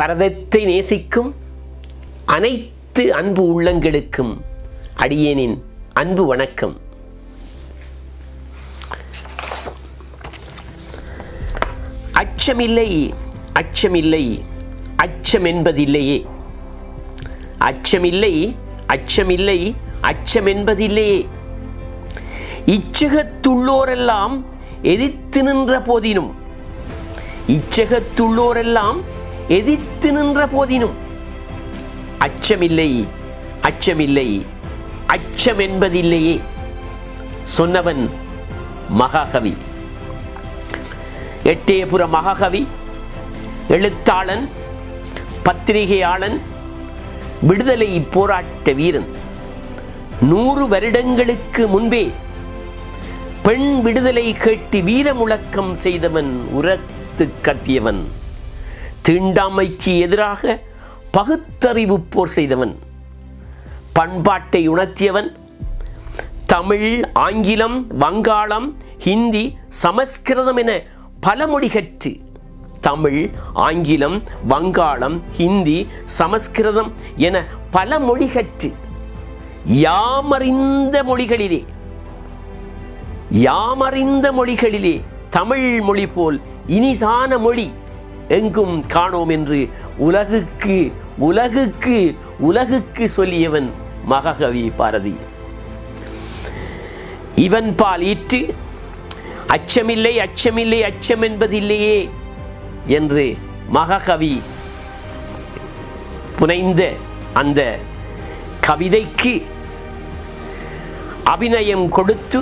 பரதத்தை நேசிக்கும் அனைத்து அன்பு உள்ளங்களுக்கும் அடியேனின் அன்பு வணக்கம் அச்சமில்லை அச்சமில்லை அச்சம் என்பதில்லையே அச்சமில்லை அச்சமில்லை அச்சம் என்பதில்லையே இச்சகத்துள்ளோரெல்லாம் எதிர்த்து நின்ற போதினும் இச்சகத்துள்ளோரெல்லாம் எதிர்த்து நின்ற போதினும் அச்சமில்லை அச்சமில்லை அச்சம் என்பதில்லையே சொன்னவன் மகாகவி எட்டயபுர மகாகவி எழுத்தாளன் பத்திரிகையாளன் விடுதலை போராட்ட வீரன் நூறு வருடங்களுக்கு முன்பே பெண் விடுதலை கேட்டு வீர முழக்கம் செய்தவன் உரத்து கத்தியவன் தீண்டாமைக்கு எதிராக பகுத்தறிவு போர் செய்தவன் பண்பாட்டை உணர்த்தியவன் தமிழ் ஆங்கிலம் வங்காளம் ஹிந்தி சமஸ்கிருதம் என பல மொழி கற்று தமிழ் ஆங்கிலம் வங்காளம் ஹிந்தி சமஸ்கிருதம் என பல மொழி கற்று யாமறிந்த மொழிகளிலே யாமறிந்த மொழிகளிலே தமிழ் மொழி போல் இனிதான மொழி எங்கும் காணோம் என்று உலகுக்கு உலகுக்கு உலகுக்கு சொல்லியவன் மகாகவி பாரதி இவன் பால் ஈற்று அச்சமில்லை அச்சமில்லை அச்சம் என்பதில்லையே என்று மகாகவி புனைந்த அந்த கவிதைக்கு அபிநயம் கொடுத்து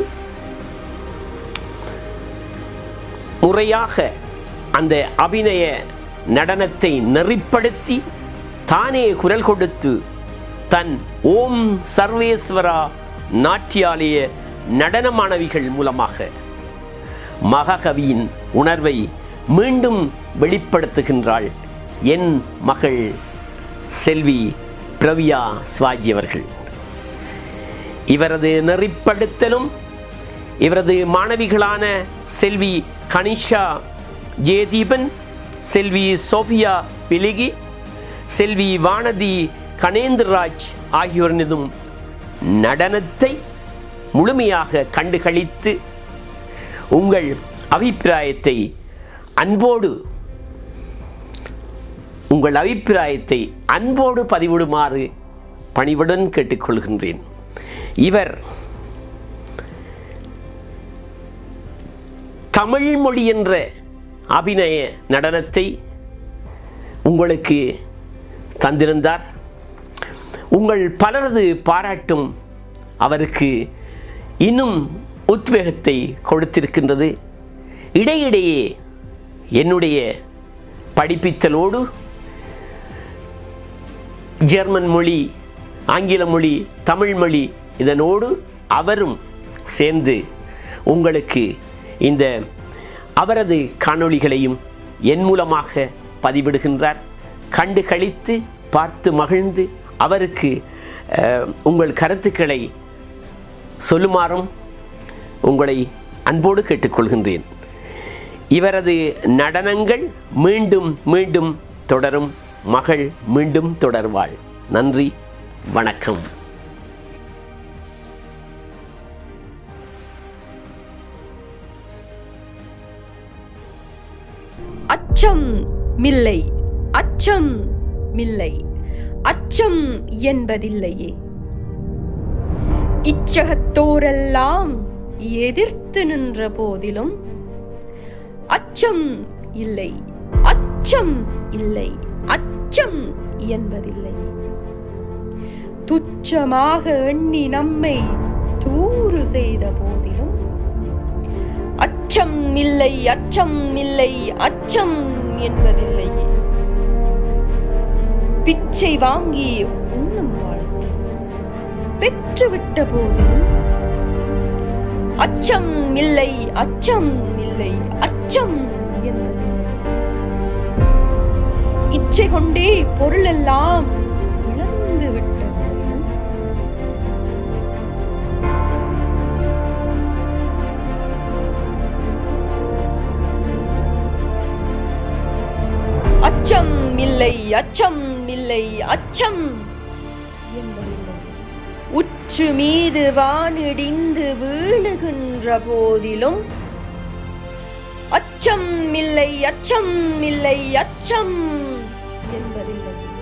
முறையாக அந்த அபிநய நடனத்தை நெறிப்படுத்தி தானே குரல் கொடுத்து தன் ஓம் சர்வேஸ்வரா நாட்டியாலய நடன மாணவிகள் மூலமாக மகாகவியின் உணர்வை மீண்டும் வெளிப்படுத்துகின்றாள் என் மகள் செல்வி பிரவியா சிவாஜி அவர்கள் இவரது நெறிப்படுத்தலும் இவரது மாணவிகளான செல்வி கனிஷா ஜெயதீபன் செல்வி சோபியா பிலிகி செல்வி வானதி கணேந்திரராஜ் ஆகியோரினதும் நடனத்தை முழுமையாக கண்டுகளித்து உங்கள் அபிப்பிராயத்தை அன்போடு உங்கள் அபிப்பிராயத்தை அன்போடு பதிவிடுமாறு பணிவுடன் கேட்டுக்கொள்கின்றேன் இவர் தமிழ் மொழி என்ற அபிநய நடனத்தை உங்களுக்கு தந்திருந்தார் உங்கள் பலரது பாராட்டும் அவருக்கு இன்னும் உத்வேகத்தை கொடுத்திருக்கின்றது இடையிடையே என்னுடைய படிப்பித்தலோடு ஜெர்மன் மொழி ஆங்கில மொழி தமிழ் மொழி இதனோடு அவரும் சேர்ந்து உங்களுக்கு இந்த அவரது காணொளிகளையும் என் மூலமாக பதிவிடுகின்றார் கண்டு கழித்து பார்த்து மகிழ்ந்து அவருக்கு அஹ், உங்கள் கருத்துக்களை சொல்லுமாறும் உங்களை அன்போடு கேட்டுக்கொள்கின்றேன் இவரது நடனங்கள் மீண்டும் மீண்டும் தொடரும் மகள் மீண்டும் தொடர்வாள் நன்றி வணக்கம் அச்சம் மில்லை அச்சம் மில்லை அச்சம் என்பதில்லையே இச்சகத்தோரெல்லாம் எதிர்த்து நின்ற போதிலும் அச்சம் இல்லை அச்சம் இல்லை அச்சம் என்பதில்லையே துச்சமாக எண்ணி நம்மை தூறு செய்த போதிலும் அச்சம் இல்லை அச்சம் இல்லை அச்சம் என்பதில்லையே பிச்சை வாங்கி உண்ணும் வாழ்க்கை பெற்றுவிட்ட போதிலும் அச்சம் இல்லை அச்சம் இல்லை அச்சம் என்பதில்லை இச்சை கொண்டே பொருளெல்லாம் இழந்து விட்ட போதிலும் அச்சம் இல்லை அச்சம் இல்லை அச்சம் என்பதில்லை உற்று மீது வானிடிந்து வீழுகின்ற போதிலும் அச்சம் இல்லை அச்சம் இல்லை அச்சம் என்பதில்லை